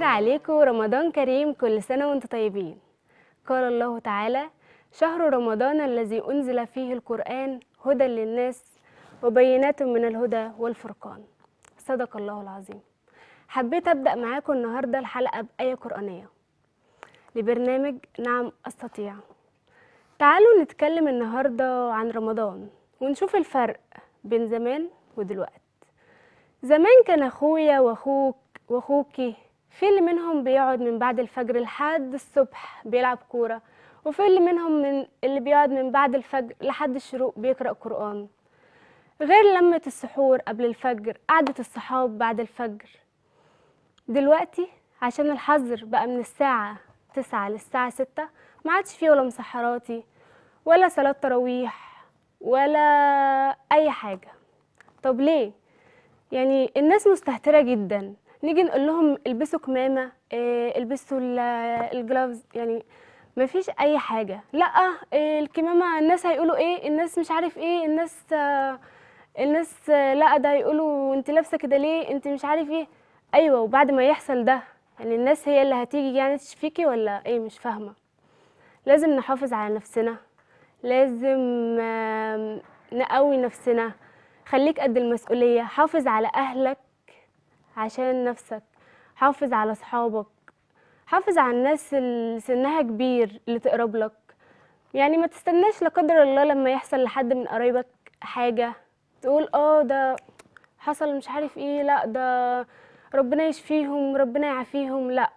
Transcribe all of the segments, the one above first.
عليكم رمضان كريم كل سنة وانتم طيبين قال الله تعالى شهر رمضان الذي أنزل فيه القرآن هدى للناس وبينات من الهدى والفرقان صدق الله العظيم حبيت أبدأ معاكم النهاردة الحلقة بآية قرآنية لبرنامج نعم أستطيع تعالوا نتكلم النهاردة عن رمضان ونشوف الفرق بين زمان ودلوقتي زمان كان أخويا وأخوك وأخوكي في اللي منهم بيقعد من بعد الفجر لحد الصبح بيلعب كورة وفي اللي منهم من اللي بيقعد من بعد الفجر لحد الشروق بيقرأ قرآن غير لمة السحور قبل الفجر قعدة الصحاب بعد الفجر دلوقتي عشان الحظر بقى من الساعة تسعة للساعة ستة ما عادش فيه ولا مسحراتي ولا صلاة تراويح ولا أي حاجة طب ليه؟ يعني الناس مستهترة جدا نيجي نقول لهم البسوا كمامة إيه البسوا ال- الجلافز يعني مفيش أي حاجة لا إيه الكمامة الناس هيقولوا ايه الناس مش عارف ايه الناس آه، الناس آه، لا ده هيقولوا انت لابسة كده ليه انت مش عارف ايه ايوه وبعد ما يحصل ده يعني الناس هي اللي هتيجي يعني تشفيكي ولا ايه مش فاهمة لازم نحافظ على نفسنا لازم آم، نقوي نفسنا خليك قد المسؤولية حافظ على أهلك عشان نفسك حافظ على صحابك حافظ على الناس اللي سنها كبير اللي تقرب لك يعني ما تستناش لا قدر الله لما يحصل لحد من قرايبك حاجة تقول اه ده حصل مش عارف ايه لا ده ربنا يشفيهم ربنا يعافيهم لا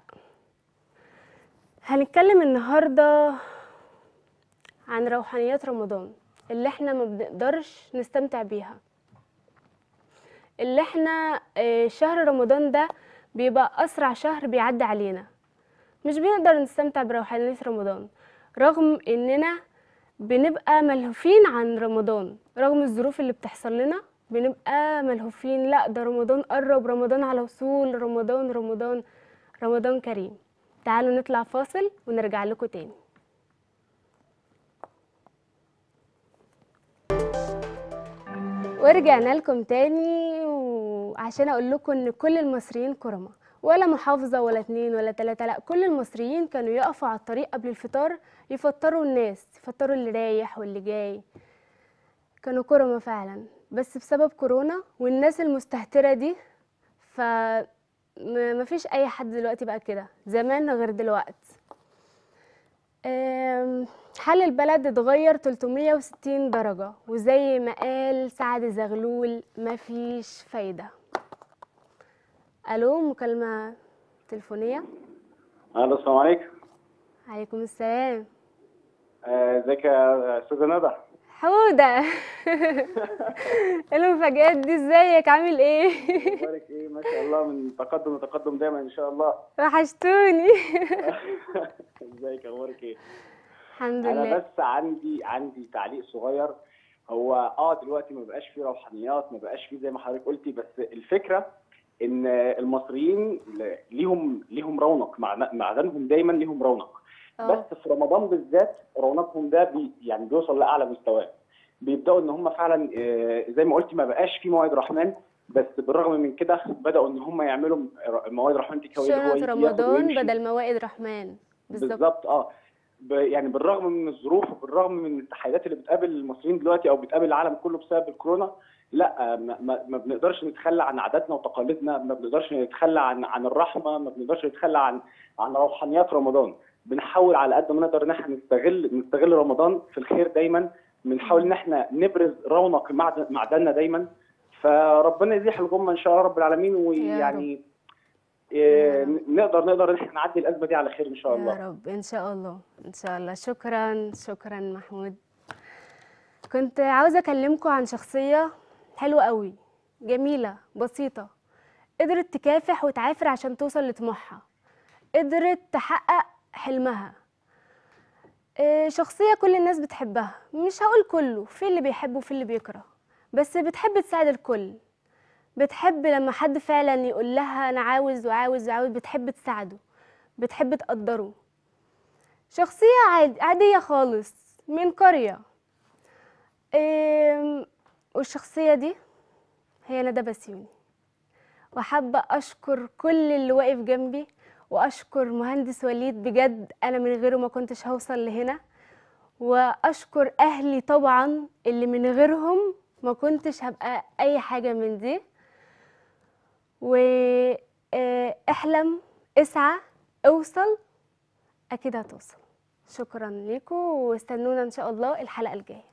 هنتكلم النهارده عن روحانيات رمضان اللي احنا ما بنقدرش نستمتع بيها اللي احنا آه، شهر رمضان ده بيبقى اسرع شهر بيعدي علينا مش بنقدر نستمتع بروحانية رمضان رغم اننا بنبقى ملهوفين عن رمضان رغم الظروف اللي بتحصل لنا بنبقى ملهوفين لا ده رمضان قرب رمضان على وصول رمضان رمضان رمضان كريم تعالوا نطلع فاصل ونرجع لكم تاني ورجعنا لكم تاني وعشان اقول لكم ان كل المصريين كرمة ولا محافظة ولا اتنين ولا تلاتة لا كل المصريين كانوا يقفوا على الطريق قبل الفطار يفطروا الناس يفطروا اللي رايح واللي جاي كانوا كرمة فعلا بس بسبب كورونا والناس المستهترة دي ف م- مفيش اي حد دلوقتي بقى كده زمان غير دلوقتي أم، حال البلد اتغير 360 درجة وزي ما قال سعد زغلول مفيش فايدة ألو مكالمة تليفونية الو السلام عليكم عليكم السلام آه، ازيك يا استاذه ندى حودة ايه المفاجآت دي ازيك عامل ايه اخبارك ايه ما شاء الله من تقدم لتقدم دايما ان شاء الله وحشتوني ازيك اخبارك ايه الحمد انا لله بس عندي عندي تعليق صغير هو اه دلوقتي ما بقاش فيه روحانيات ما بقاش فيه زي ما حضرتك قلتي بس الفكره ان المصريين ل- ليهم ليهم رونق معن- معدنهم دايما ليهم رونق اه بس في رمضان بالذات رونقهم ده بي يعني بيوصل لاعلى مستواه بيبداوا ان هم فعلا آه، زي ما قلت ما بقاش في موعد رحمن بس بالرغم من كده بداوا ان هم يعملوا ر- مواد رحمن تكوي اللي هو شنط يجي ياخد رمضان ويمشي. بدل موائد رحمن بالظبط بالظبط اه ب- يعني بالرغم من الظروف وبالرغم من التحديات اللي بتقابل المصريين دلوقتي او بتقابل العالم كله بسبب الكورونا لا ما, ما, ما بنقدرش نتخلى عن عاداتنا وتقاليدنا ما بنقدرش نتخلى عن عن الرحمه ما بنقدرش نتخلى عن عن روحانيات رمضان بنحاول على قد ما نقدر ان احنا نستغل نستغل رمضان في الخير دايما بنحاول ان احنا نبرز رونق معدن معدننا دايما فربنا يزيح الغمه ان شاء الله رب العالمين ويعني إيه، نقدر نقدر ان احنا نعدي الازمه دي على خير ان شاء الله يا رب ان شاء الله ان شاء الله شكرا شكرا محمود كنت عاوزه اكلمكم عن شخصيه حلوه قوي جميله بسيطه قدرت تكافح وتعافر عشان توصل لطموحها قدرت تحقق حلمها إيه، شخصيه كل الناس بتحبها مش هقول كله في اللي بيحب وفي اللي بيكره بس بتحب تساعد الكل بتحب لما حد فعلا يقول لها انا عاوز وعاوز وعاوز بتحب تساعده بتحب تقدره شخصية عاد- عادية خالص من قرية إم، والشخصية دي هي ندى بسيوني وحابة أشكر كل اللي واقف جنبي واشكر مهندس وليد بجد انا من غيره ما كنتش هوصل لهنا واشكر اهلي طبعا اللي من غيرهم ما كنتش هبقى اي حاجه من دي واحلم اسعى اوصل اكيد هتوصل شكرا لكم واستنونا ان شاء الله الحلقه الجايه